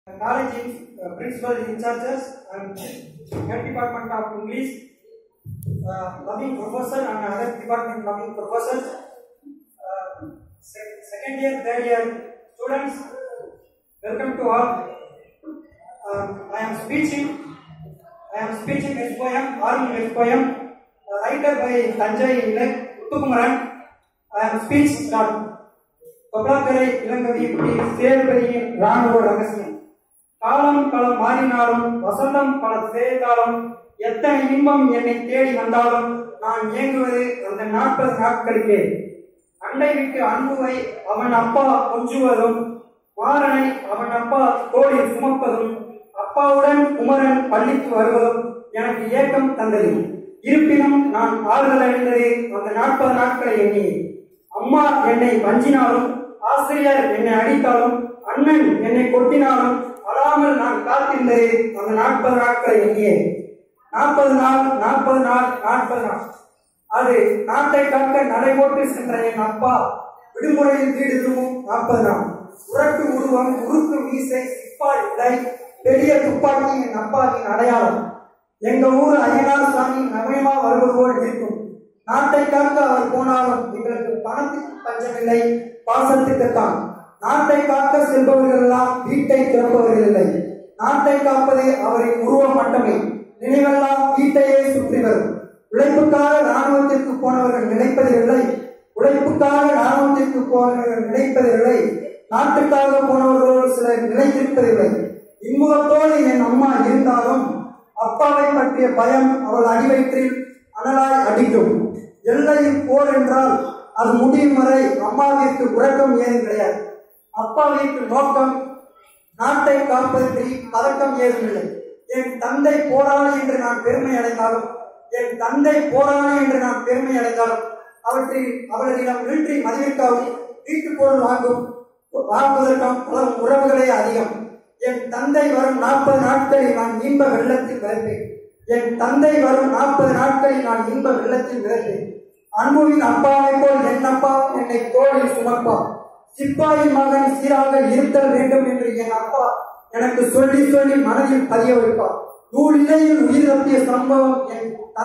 college uh, principal in charges and head department of English, uh, loving professor and other department loving professors, uh, se- second year, third year students, welcome to all. Um, I am speaking, I am speaking a poem, army poem, uh, writer by Sanjay Ilak, Uttukumaran. I am speech start. Koppalakkarai Ilangavi P சேர்பதியின் ராணுவ ரகசியம் காலம் பல மாறினாலும் வசந்தம் பல சேர்ந்தாலும் எத்தனை இன்பம் என்னை தேடி வந்தாலும் நான் இயங்குவது அந்த நாற்பது நாட்களிலே அண்டை விட்டு அன்புவை அவன் அப்பா கொஞ்சுவதும் மாறனை அவன் அப்பா தோளில் சுமப்பதும் அப்பாவுடன் குமரன் பள்ளிக்கு வருவதும் எனக்கு ஏக்கம் தந்தது இருப்பினும் நான் ஆறுதல் அடைந்தது அந்த நாற்பது நாட்களை எண்ணினேன் அம்மா என்னை வஞ்சினாலும் ஆசிரியர் என்னை அடித்தாலும் அண்ணன் என்னை கொட்டினாலும் அழாமல் நான் காத்திருந்தது அந்த நாற்பது நாட்களை எண்ணியே நாற்பது நாள் நாற்பது நாள் நாற்பது நாள் அது நாட்டை காக்க நடை போட்டு சென்ற என் அப்பா விடுமுறையில் வீடு திரும்பும் நாற்பது நாள் உரட்டு உருவம் உருக்கு மீசை சிப்பாய் இடை பெரிய துப்பாக்கி என் அப்பாவின் அடையாளம் எங்க ஊர் ஐயனார் சாமி நவீனமா வருவது போல் இருக்கும் நாட்டை காக்க அவர் போனாலும் எங்களுக்கு பணத்துக்கு பஞ்சமில்லை பாசத்துக்குத்தான் நாட்டை காக்க செல்பவர்கள் எல்லாம் வீட்டை திறப்பவர்கள் இல்லை நாட்டை காப்பது அவரின் உருவம் மட்டுமே நினைவெல்லாம் வீட்டையே சுற்றி வரும் உழைப்புக்காக ராணுவத்திற்கு போனவர்கள் நினைப்பதில்லை உழைப்புக்காக ராணுவத்திற்கு போனவர்கள் நினைப்பதில்லை நாட்டுக்காக போனவர்களோடு சிலர் நிலைத்திருப்பதில்லை இன்முகத்தோடு என் அம்மா இருந்தாலும் அப்பாவை பற்றிய பயம் அவள் அடிவயிற்றில் அனலாய் அடிக்கும் எல்லையில் போர் என்றால் அது முடியும் வரை அம்மாவிற்கு உறக்கம் ஏதும் கிடையாது அப்பாவிற்கு நோக்கம் நாட்டை காப்பதற்கு பதக்கம் ஏதும் இல்லை என் தந்தை போராளி என்று நான் பெருமை அடைந்தாலும் என் தந்தை போராளி என்று நான் பெருமை அடைந்தாலும் அவற்றில் அவர்களிடம் மிலிட்டரி மதிவிற்காகவும் வீட்டுப் பொருள் வாங்கும் வாங்குவதற்காக பல உறவுகளே அதிகம் என் தந்தை வரும் நாற்பது நாட்களில் நான் இன்ப வெள்ளத்தில் பிறப்பேன் என் தந்தை வரும் நாற்பது நாட்களில் நான் இன்ப வெள்ளத்தில் பிறப்பேன் அன்புவின் அப்பாவை போல் என் அப்பா என்னை தோளில் சுமப்பார் சிப்பாயின் மகன் சீராக இருத்தல் வேண்டும் என்று என் அப்பா எனக்கு சொல்லி சொல்லி மனதில் பதிய வைப்பார் நூலிலையில் உயிர் தப்பிய சம்பவம் என்